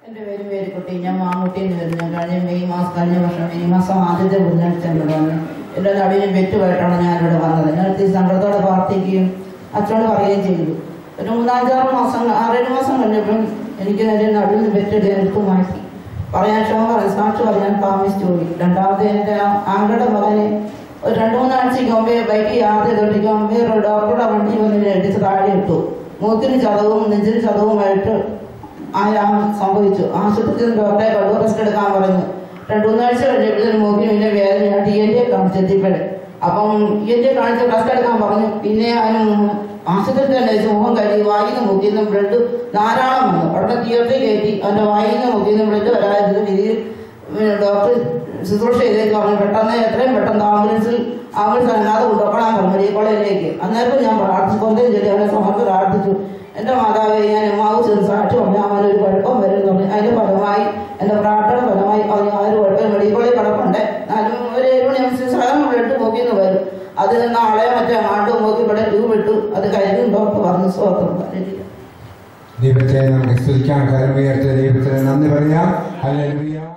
എൻ്റെ പേര് മേരിക്കുട്ടി ഞാൻ മാങ്ങൂട്ടിയിൽ നിന്ന് വരുന്നു കഴിഞ്ഞ മെയ് മാസം കഴിഞ്ഞ വർഷം മെയ് മാസം ആദ്യത്തെ ബുധനാഴ്ച ഇവിടെ വന്നു എൻ്റെ നടുവിന് വെറ്റുമായിട്ടാണ് ഞാൻ ഇവിടെ വന്നത് ഞാൻ ഒത്തിരി സങ്കടത്തോടെ പ്രാർത്ഥിക്കുകയും അച്ഛനോട് പറയുകയും ചെയ്തു ഒരു മൂന്നാഞ്ചാറ് മാസം ആറേഴ് മാസം കഴിഞ്ഞപ്പം എനിക്ക് എൻ്റെ നടുവിന് വെറ്റെടുത്ത് എടുത്ത് മാറ്റി പറയാൻ ക്ഷമ പറയാൻ സാക്ഷി പറയാൻ താമസിച്ചു പോയി രണ്ടാമത് എൻ്റെ ആങ്ങളുടെ മകനെ ഒരു രണ്ട് മൂന്നാഴ്ചയ്ക്ക് മുമ്പേ ബൈക്ക് യാത്ര ചെയ്തോണ്ടിരിക്കും മുമ്പേ ഒരു ഡോക്ടറുടെ വണ്ടി വന്നിട്ട് എടുത്ത് താഴെ ഇട്ടു മൂക്കിന് ചതവും നെഞ്ചിന് ചതവുമായിട്ട് ആയാം സംഭവിച്ചു ആശുപത്രിയിൽ ഡോക്ടറെ കടു റെസ്റ്റ് എടുക്കാൻ പറഞ്ഞു രണ്ടു മൂന്നാഴ്ച കഴിഞ്ഞപ്പോഴത്തേന് മൂക്കിന് പിന്നെ വേദനയായിട്ട് ടി എൻ ടി കാണിച്ചെത്തിപ്പോഴേ അപ്പം ടി എൻ ടി കാണിച്ച് റെസ്റ്റ് എടുക്കാൻ പറഞ്ഞു പിന്നെ അതിന് ആശുപത്രിയിൽ തന്നെ വെച്ച് മുഖം കഴുകി വായിന്ന് മുക്കിന്ന് ബ്ലഡ് ധാരാളം വന്നു അവിടെ തിയേറ്ററിൽ കയറ്റി അവൻ്റെ വായിന്ന് മുക്കിന്ന് ബ്ലഡ് വരാതിരുന്ന രീതിയിൽ പിന്നെ ഡോക്ടർ ശുശ്രൂഷ ചെയ്തേക്ക് പറഞ്ഞു പെട്ടെന്ന് എത്രയും പെട്ടെന്ന് ആംബുലൻസിൽ ആംബുലൻസ് അനങ്ങാതെ കൊണ്ടുപോകണം പറഞ്ഞു മെഡിക്കൽ കോളേജിലേക്ക് അന്നേരം ഞാൻ പ്രാർത്ഥിച്ചു കൊന്തയും ചൊല്ലി അവനെ സമർത്ത് പ്രാർത്ഥിച്ചു എൻ്റെ മാതാവെ ഞാൻ എമ്മാവ് ചെന്ന് സാക്ഷി പറഞ്ഞു അവനൊരു കുഴപ്പം വരും പറഞ്ഞു അതിൻ്റെ ഫലമായി എൻ്റെ പ്രാർത്ഥന ഫലമായി അവന് ആ ഒരു കുഴപ്പം മെഡിക്കൽ കോളേജ് കിടപ്പുണ്ട് എന്നാലും ഒരു ഏഴ് മണി ശകലം ബ്ലഡ് നോക്കിന്ന് വരും അത് നാളെ മറ്റേ ആണ്ട് നോക്കി ഇവിടെ ട്യൂബ് ഇട്ടു അത് കഴിഞ്ഞു ഡോക്ടർ പറഞ്ഞു സ്വത്രം പറഞ്ഞിട്ടില്ല ദൈവത്തെ നമുക്ക് സ്തുതിക്കാൻ കരം ഉയർത്തിയ ദൈവത്തിന് നന്ദി പറയാം ഹല്ലേലൂയ